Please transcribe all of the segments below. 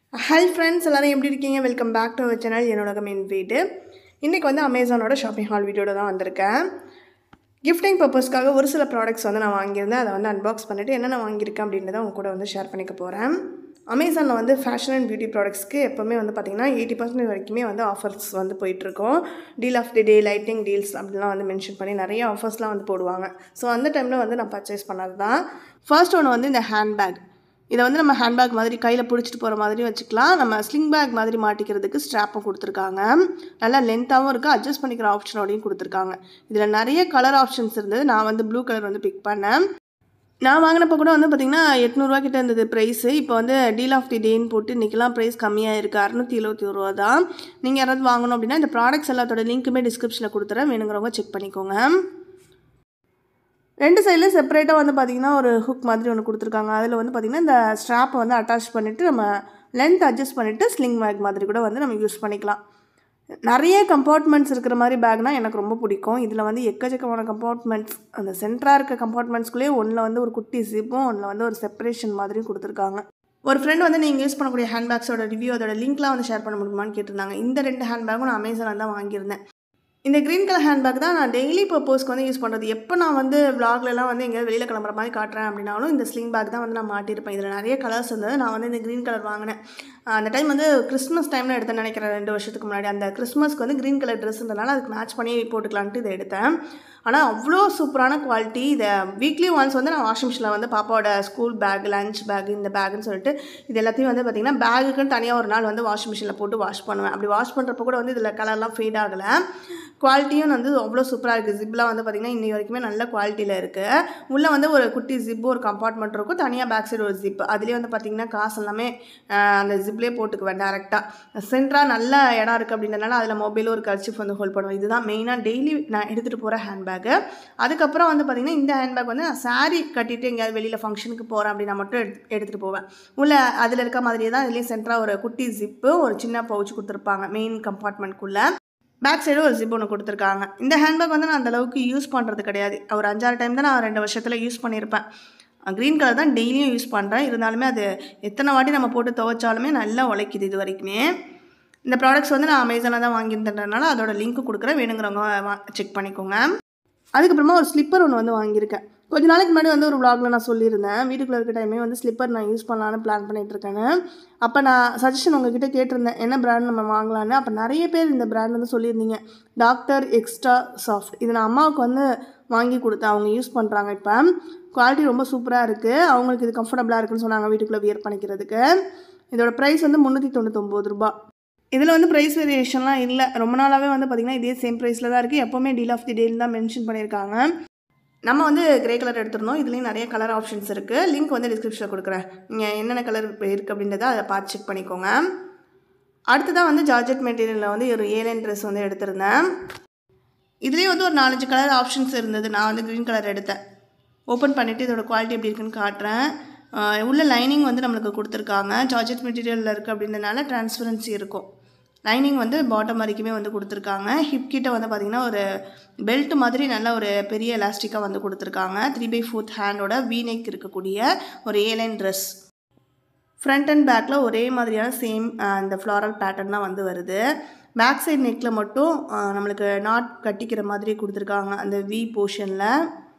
hi friends எல்லோரும் எப்படி இருக்கீங்க welcome back to our channel என்னோட மெயின் வீடு இன்றைக்கி வந்து அமேசானோட ஷாப்பிங் ஹால் வீடியோட தான் வந்திருக்கேன் கிஃப்டிங் பர்பஸ்க்காக ஒரு சில ப்ராடக்ட்ஸ் வந்து நான் வாங்கியிருந்தேன் அதை வந்து அன்பாக்ஸ் பண்ணிவிட்டு என்னென்ன வாங்கியிருக்கேன் அப்படின்றத உங்க கூட வந்து ஷேர் பண்ணிக்க போகிறேன் அமேசானில் வந்து ஃபேஷன் அண்ட் பியூட்டி ப்ராடக்ட்ஸ்க்கு எப்போவுமே வந்து பார்த்திங்கன்னா எயிட்டி பர்சன்ட் வரைக்குமே வந்து ஆஃபர்ஸ் வந்து போயிட்டுருக்கோம் deal of the day lightning deals அப்படிலாம் வந்து மென்ஷன் பண்ணி நிறைய ஆஃபர்ஸ்லாம் வந்து போடுவாங்க ஸோ அந்த டைமில் வந்து நான் பர்ச்சேஸ் பண்ணது தான் ஃபர்ஸ்ட் ஒன்று வந்து இந்த ஹேண்ட்பேக் இதை வந்து நம்ம ஹேண்ட்பேக் மாதிரி கையில் பிடிச்சிட்டு போகிற மாதிரி வச்சுக்கலாம் நம்ம ஸ்லிங் பேக் மாதிரி மாட்டிக்கிறதுக்கு ஸ்ட்ராப்பும் கொடுத்துருக்காங்க நல்லா லென்த்தாகவும் இருக்குது அட்ஜஸ்ட் பண்ணிக்கிற ஆப்ஷனோடையும் கொடுத்துருக்காங்க இதில் நிறைய கலர் ஆப்ஷன்ஸ் இருந்தது நான் வந்து ப்ளூ கலர் வந்து பிக் பண்ணேன் நான் வாங்கினப்போ கூட வந்து பார்த்திங்கன்னா எட்நூறுவா கிட்ட இருந்தது ப்ரைஸு இப்போ வந்து டீல் ஆஃப் தி டேன்னு போட்டு இன்றைக்கெலாம் ப்ரைஸ் கம்மியாக இருக்குது அறநூற்றி எழுபத்தி ஒரு ரூபா தான் நீங்கள் யாராவது வாங்கணும் அப்படின்னா இந்த ப்ராடக்ட்ஸ் எல்லாத்தோட லிங்க்குமே டிஸ்கிரிப்ஷனில் கொடுத்துறேன் வேணுங்கிறவங்க செக் பண்ணிக்கோங்க ரெண்டு சைட்லையும் செப்பரேட்டாக வந்து பார்த்திங்கன்னா ஒரு ஹுக் மாதிரி ஒன்று கொடுத்துருக்காங்க அதில் வந்து பார்த்திங்கன்னா இந்த ஸ்ட்ராப்பை வந்து அட்டாச் பண்ணிவிட்டு நம்ம லென்த் அட்ஜஸ்ட் பண்ணிவிட்டு ஸ்லிங் பேக் மாதிரி கூட வந்து நம்ம யூஸ் பண்ணிக்கலாம் நிறைய கம்பார்ட்மெண்ட்ஸ் இருக்கிற மாதிரி பேக்னால் எனக்கு ரொம்ப பிடிக்கும் இதில் வந்து எக்கச்சக்கமான கம்பார்ட்மெண்ட்ஸ் அந்த சென்டராக இருக்க கம்பார்ட்மெண்ட்ஸ்குள்ளேயே ஒன்றில் வந்து ஒரு குட்டி ஜிப்பும் ஒன்றில் வந்து ஒரு செப்பரேஷன் மாதிரியும் கொடுத்துருக்காங்க ஒரு ஃப்ரெண்ட் வந்து நீங்கள் யூஸ் பண்ணக்கூடிய ஹேண்ட்பேக்ஸோட ரிவ்யூ அதோட லிங்க்லாம் வந்து ஷேர் பண்ண முடியுமான்னு கேட்டிருந்தாங்க இந்த ரெண்டு ஹேண்ட்பேக்கும் நான் அமேசானில் தான் வாங்கியிருந்தேன் இந்த க்ரீன் கலர் ஹேண்ட்பேக் தான் நான் டெய்லி பர்பஸ்க்கு வந்து யூஸ் பண்ணுறது எப்போ நான் வந்து விளாக்லலாம் வந்து எங்கேயாவது வெளியில் கிளம்புற மாதிரி காட்டுறேன் அப்படின்னாலும் இந்த ஸ்லிங் பேக் தான் வந்து நான் மாட்டியிருப்பேன் இதில் நிறைய கலர்ஸ் இருந்தது நான் வந்து இந்த க்ரீன் கலர் வாங்கினேன் அந்த டைம் வந்து கிறிஸ்மஸ் டைமில் எடுத்தேன் நினைக்கிறேன் ரெண்டு வருஷத்துக்கு முன்னாடி அந்த கிறிஸ்மஸ்க்கு வந்து க்ரீன் கலர் ட்ரெஸ்ன்றனால அதுக்கு மேட்ச் பண்ணி போட்டுக்கலான்ட்டு இதை எடுத்தேன் ஆனால் அவ்வளோ சூப்பரான குவாலிட்டி இதை வீக்லி ஒன்ஸ் வந்து நான் வாஷிங் மிஷினில் வந்து பாப்பாவோட ஸ்கூல் பேக் லஞ்ச் பேக் இந்த பேக்குன்னு சொல்லிட்டு இது எல்லாத்தையும் வந்து பார்த்திங்கன்னா பேகுக்குன்னு தனியாக ஒரு நாள் வந்து வாஷிங் மிஷினில் போட்டு வாஷ் பண்ணுவேன் அப்படி வாஷ் பண்ணுறப்போ கூட வந்து இதில் கலர்லாம் ஃபேட் ஆகலை குவாலிட்டியும் வந்து அவ்வளோ சூப்பராக இருக்குது ஜிப்லாம் வந்து பார்த்திங்கன்னா இன்னி வரைக்குமே நல்ல குவாலிட்டியில் இருக்குது உள்ளே வந்து ஒரு குட்டி ஜிப்பு ஒரு கம்பார்ட்மெண்ட் இருக்கும் தனியாக பேக் சைடு ஒரு ஜிப் அதுலேயே வந்து பார்த்திங்கன்னா காசு எல்லாமே அந்த ஜிப்லேயே போட்டுக்குவேன் டேரெக்டாக சென்ட்ராக நல்ல இடம் இருக்குது அப்படின்றனால அதில் மொபைலும் ஒரு கர்ச்சிஃப் வந்து ஹோல்ட் பண்ணுவேன் இதுதான் மெயினாக டெய்லி நான் எடுத்துகிட்டு போகிற ஹேண்ட்பேக்கு அதுக்கப்புறம் வந்து பார்த்திங்கன்னா இந்த ஹேண்ட்பேக் வந்து நான் சாரீ கட்டிட்டு எங்கேயாவது வெளியில் ஃபங்க்ஷனுக்கு போகிறேன் அப்படின்னா மட்டும் எடுத்து எடுத்துகிட்டு போவேன் உள்ளே அதில் இருக்க மாதிரியே தான் இதுலேயும் சென்ட்ராக ஒரு குட்டி ஜிப்பு ஒரு சின்ன பவுச் கொடுத்துருப்பாங்க மெயின் கம்பார்ட்மெண்ட்குள்ளே பேக் சைடு ஒரு ஜிப் ஒன்று கொடுத்துருக்காங்க இந்த ஹேண்ட்பேக் வந்து நான் அந்தளவுக்கு யூஸ் பண்ணுறது கிடையாது ஒரு அஞ்சாறு டைம் தான் நான் ரெண்டு வருஷத்தில் யூஸ் பண்ணியிருப்பேன் க்ரீன் கலர் தான் டெய்லியும் யூஸ் பண்ணுறேன் இருந்தாலுமே அது எத்தனை வாட்டி நம்ம போட்டு துவைச்சாலுமே நல்லா உழைக்குது இது வரைக்குமே இந்த ப்ராடக்ட்ஸ் வந்து நான் அமேசானில் தான் வாங்கியிருந்ததுனால அதோட லிங்க் கொடுக்குறேன் வேணுங்கிறவங்க செக் பண்ணிக்கோங்க அதுக்கப்புறமா ஒரு ஸ்லிப்பர் ஒன்று வந்து வாங்கியிருக்கேன் கொஞ்ச நாளைக்கு முன்னாடி வந்து ஒரு விளாகில் நான் சொல்லியிருந்தேன் வீட்டுக்குள்ளே இருக்க டைமே வந்து ஸ்லிப்பர் நான் யூஸ் பண்ணலான்னு பிளான் பண்ணிகிட்ருக்கேன்னு அப்போ நான் சஜஷன் உங்ககிட்ட கேட்டிருந்தேன் என்ன பிராண்ட் நம்ம வாங்கலான்னு அப்போ நிறைய பேர் இந்த பிராண்ட் வந்து சொல்லியிருந்தீங்க டாக்டர் எக்ஸ்ட்ரா சாஃப்ட் இது நான் அம்மாவுக்கு வந்து வாங்கி கொடுத்தேன் அவங்க யூஸ் பண்ணுறாங்க இப்போ குவாலிட்டி ரொம்ப சூப்பராக இருக்குது அவங்களுக்கு இது கம்ஃபர்டபுளாக இருக்குன்னு சொன்னாங்க வீட்டுக்குள்ளே வியர் பண்ணிக்கிறதுக்கு இதோட ப்ரைஸ் வந்து முந்நூற்றி தொண்ணூத்தொம்பது ரூபா இதில் வந்து ப்ரைஸ் வேரியேஷன்லாம் இல்லை ரொம்ப நாளாகவே வந்து பார்த்திங்கன்னா இதே சேம் ப்ரைஸில் தான் இருக்குது எப்போவுமே டீல் ஆஃப் தி டேல் தான் மென்ஷன் பண்ணியிருக்காங்க நம்ம வந்து கிரே கலர் எடுத்திருந்தோம் இதுலேயும் நிறைய கலர் ஆப்ஷன்ஸ் இருக்குது லிங்க் வந்து டிஸ்கிரிப்ஷனில் கொடுக்குறேன் நீங்கள் என்னென்ன கலர் இருக்குது அப்படின்றத அதை பார்த்து செக் பண்ணிக்கோங்க அடுத்ததாக வந்து ஜார்ஜெட் மெட்டீரியலில் வந்து ஒரு ஏலைன் ட்ரெஸ் வந்து எடுத்திருந்தேன் இதுலேயும் வந்து ஒரு நாலஞ்சு கலர் ஆப்ஷன்ஸ் இருந்தது நான் வந்து க்ரீன் கலர் எடுத்தேன் ஓப்பன் பண்ணிவிட்டு இதோட குவாலிட்டி எப்படி இருக்குன்னு காட்டுறேன் உள்ள லைனிங் வந்து நம்மளுக்கு கொடுத்துருக்காங்க ஜார்ஜெட் மெட்டீரியலில் இருக்குது அப்படின்றனால டிரான்ஸ்பரன்சி இருக்கும் லைனிங் வந்து பாட்டம் வரைக்குமே வந்து கொடுத்துருக்காங்க ஹிப் கிட்ட வந்து பார்த்திங்கன்னா ஒரு பெல்ட் மாதிரி நல்ல ஒரு பெரிய எலாஸ்டிக்காக வந்து கொடுத்துருக்காங்க த்ரீ பை ஃபோர்த் ஹேண்டோட வீநெக் இருக்கக்கூடிய ஒரு ஏலைன் ட்ரெஸ் ஃப்ரண்ட் அண்ட் பேக்கில் ஒரே மாதிரியான சேம் இந்த ஃப்ளாரல் பேட்டர்ன் தான் வந்து வருது பேக் சைடு நெக்கில் மட்டும் நம்மளுக்கு நாட் கட்டிக்கிற மாதிரி கொடுத்துருக்காங்க அந்த வி போர்ஷனில்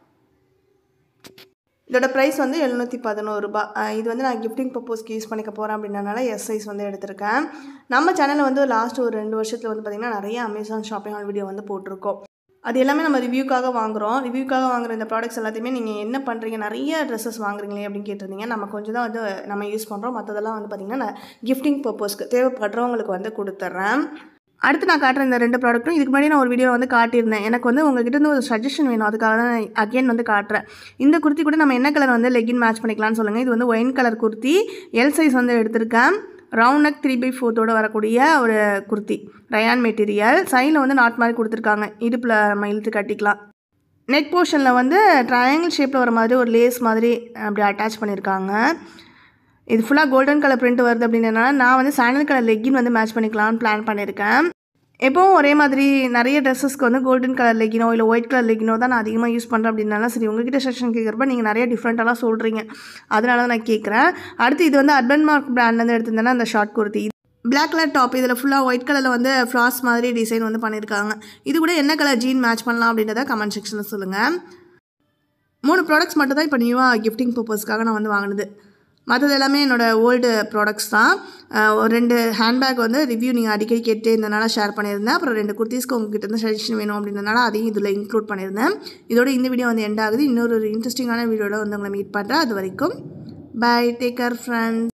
இதோட ப்ரைஸ் வந்து எழுநூற்றி பதினோரு ரூபா இது வந்து நான் கிஃப்டிங் பர்பஸ்க்கு யூஸ் பண்ணிக்க போகிறேன் அப்படின்றனால எஸ் சைஸ் வந்து எடுத்திருக்கேன் நம்ம சேனலில் வந்து லாஸ்ட் ஒரு ரெண்டு வருஷத்தில் வந்து பார்த்திங்கன்னா நிறைய அமேசான் ஷாப்பிங் ஹால் வீடியோ வந்து போட்டிருக்கோம் அது எல்லாமே நம்ம ரிவ்யூக்காக வாங்குகிறோம் ரிவ்யூக்காக வாங்குற இந்த ப்ராடக்ட்ஸ் எல்லாத்தையுமே நீங்கள் என்ன பண்ணுறீங்க நிறைய ட்ரெஸ்ஸஸ் வாங்குறீங்களே அப்படின்னு கேட்டிருந்தீங்க நம்ம கொஞ்சம் தான் வந்து நம்ம யூஸ் பண்ணுறோம் மற்றதெல்லாம் வந்து பார்த்திங்கன்னா நான் கிஃப்டிங் பர்பஸ்க்கு தேவைப்படுறவங்களுக்கு வந்து கொடுத்துட்றேன் அடுத்து நான் காட்டுற இந்த ரெண்டு ப்ராடக்ட்டும் இதுக்கு முன்னாடி நான் ஒரு வீடியோ வந்து காட்டியிருந்தேன் எனக்கு வந்து உங்ககிட்ட இருந்து ஒரு சஜஷன் வேணும் அதுக்காக தான் நான் அகெயின் வந்து காட்டுறேன் இந்த குர்த்தி கூட நம்ம என்ன கலர் வந்து லெகின் மேட்ச் பண்ணிக்கலாம்னு சொல்லுங்கள் இது வந்து wine colour kurti L size வந்து எடுத்திருக்கேன் ரவுண்ட் நெக் த்ரீ பை ஃபோர்த்தோடு வரக்கூடிய ஒரு குர்த்தி ரயான் மெட்டீரியல் சைடில் வந்து நாட் மாதிரி கொடுத்துருக்காங்க இடுப்பில் நம்ம இழுத்து கட்டிக்கலாம் நெக் போர்ஷனில் வந்து ட்ரையாங்கிள் ஷேப்பில் வர மாதிரி ஒரு லேஸ் மாதிரி அப்படி அட்டாச் பண்ணியிருக்காங்க இது ஃபுல்லாக கோல்டன் கலர் பிரிண்ட் வருது அப்படின்றனால நான் வந்து சாண்டல் கலர் லெக்கின் வந்து மேட்ச் பண்ணிக்கலாம்னு பிளான் பண்ணியிருக்கேன் எப்போவும் ஒரே மாதிரி நிறைய ட்ரெஸ்ஸஸ்க்கு வந்து கோல்டன் கலர் லெக்கினோ இல்லை ஒயிட் கலர் லெக்கினோ தான் நான் அதிகமாக யூஸ் பண்ணுறேன் அப்படின்னாலும் சரி உங்ககிட்ட செக்ஷன் கேட்குறப்ப நீங்கள் நிறைய டிஃப்ரெண்ட்டாலாம் சொல்கிறீங்க அதனால தான் நான் கேட்குறேன் அடுத்து இது வந்து அர்பன் மார்க் பிராண்ட்லேருந்து எடுத்திருந்தேன்னா அந்த short kurti black colour top இதில் ஃபுல்லாக ஒயிட் கலரில் வந்து ஃப்ளாஸ் மாதிரி டிசைன் வந்து பண்ணியிருக்காங்க இது கூட என்ன கலர் ஜீன் மேட்ச் பண்ணலாம் அப்படின்றத கமெண்ட் செக்ஷனில் சொல்லுங்கள் மூணு ப்ராடக்ட்ஸ் மட்டும் தான் இப்போ நியூவாக கிஃப்டிங் பர்பஸ்க்காக நான் வந்து வாங்கினது மற்றது எல்லாமே என்னோடய ஓல்டு ப்ராடக்ட்ஸ் தான் அஹ் ஒரு ரெண்டு ஹேண்ட்பேக் வந்து ரிவ்யூ நீங்கள் அடிக்கடி கேட்டு இருந்தனால ஷேர் பண்ணியிருந்தேன் அப்புறம் ரெண்டு குர்த்திஸ்க்கு உங்ககிட்ட இருந்து சஜஷன் வேணும் அப்படின்றனால அதையும் இதில் இன்க்ளூட் பண்ணியிருந்தேன் இதோட இந்த வீடியோ வந்து எண்ட் ஆகுது இன்னொரு ஒரு இன்ட்ரெஸ்டிங்கான வீடியோட வந்து உங்களை மீட் பண்ணுறேன் அது வரைக்கும் பை டேக் கேர் ஃப்ரெண்ட்ஸ்